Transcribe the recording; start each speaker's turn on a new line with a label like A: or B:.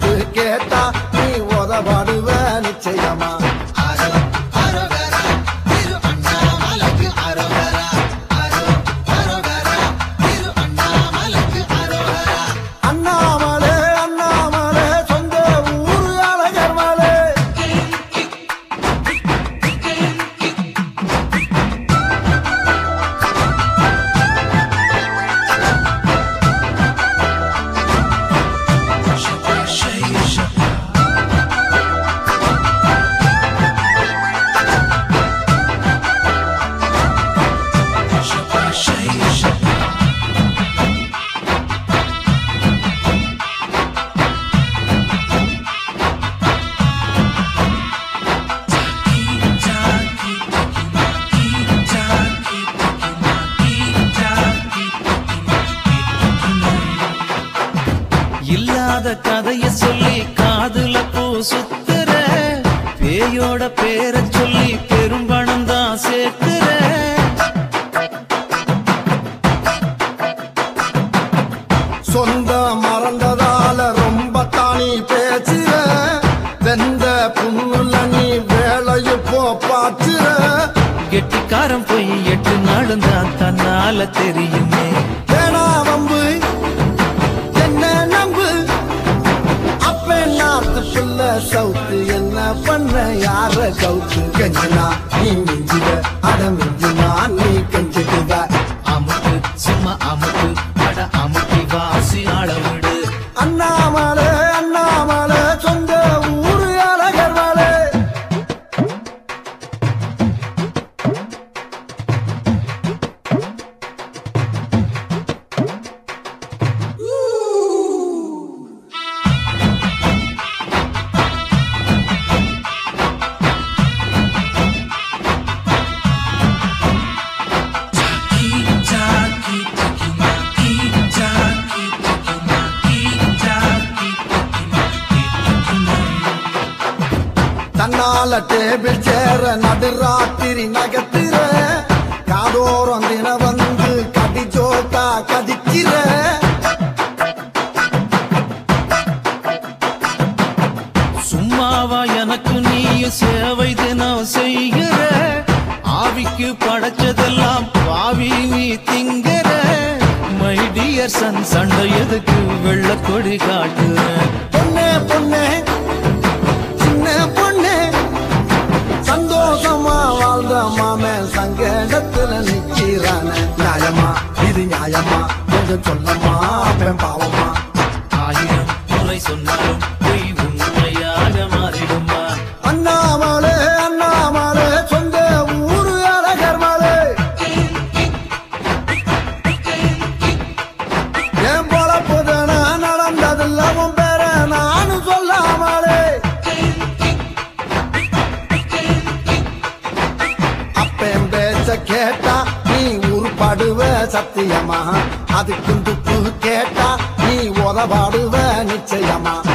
A: துப்பு கேட்டா நீ உதவாடுவ நிச்சயமா அண்ணாமலே அண்ணாமலே சொந்த ஊரு அழகர் மலை
B: இல்லாத கதைய சொல்லி காதுல பூ சுத்துற பேயோட பேரை சொல்லி பெரும்பணம் தான் சேர்க்கிற
A: சொந்த மறந்ததால ரொம்ப தானி பேசுற வெந்த புண்ணுல நீ வேலையை போ பாச்சுற
B: கெட்டிக்காரன் போய் எட்டு நாளும் தான் தன்னால தெரியுமே
A: வேணா வம்பு என்ன நம்பு அப்ப நாத்து புள்ள சவுத்து என்ன பண்ண யார கவுத்து கெஞ்சினா நீ மிஞ்சுவ அட மிஞ்சினா நீ கெஞ்சிடுவ
B: அமுக்கு சும்மா அமுக்கு அட அமுக்கி வாசி அளவிடு
A: அண்ணாமலை அண்ணாமலை சொந்த ஊரு அழகர் மலை தன்னால டேபிள் சேர நடுராத்திரி நகத்துற காதோரம் தின வந்து கடி ஜோக்கா கதிக்கிற
B: சும்மாவா எனக்கு நீயும் சேவை தினம் செய்கிற ஆவிக்கு படைச்சதெல்லாம் பாவி நீ திங்கிற மை டியர் சன் சண்டை எதுக்கு வெள்ள கொடி காட்டுற
A: பொண்ணே பொண்ணே சின்ன பொண்ணே சந்தோஷமா வாழ்ந்த மாமே சங்கடத்துல நிக்கிறான நியாயமா இது நியாயமா கொஞ்சம் சொல்லம்மா அப்பன் பாவமா
B: ஆயிரம் முறை சொன்னாலும் பொய் உண்மையாக மாறிடுமா
A: அண்ணாமலை அண்ணாமலை சொந்த ஊரு அழகர் மலை என் பொழப்புதன நடந்ததில்ல உன் பேர நானும் சொல்லாமலே அப்பன் பேச்ச கேட்டா நீ உருப்படுவ சத்தியமா அதுக்கு துப்பு கேட்டா நீ உதவாடுவ நிச்சயமா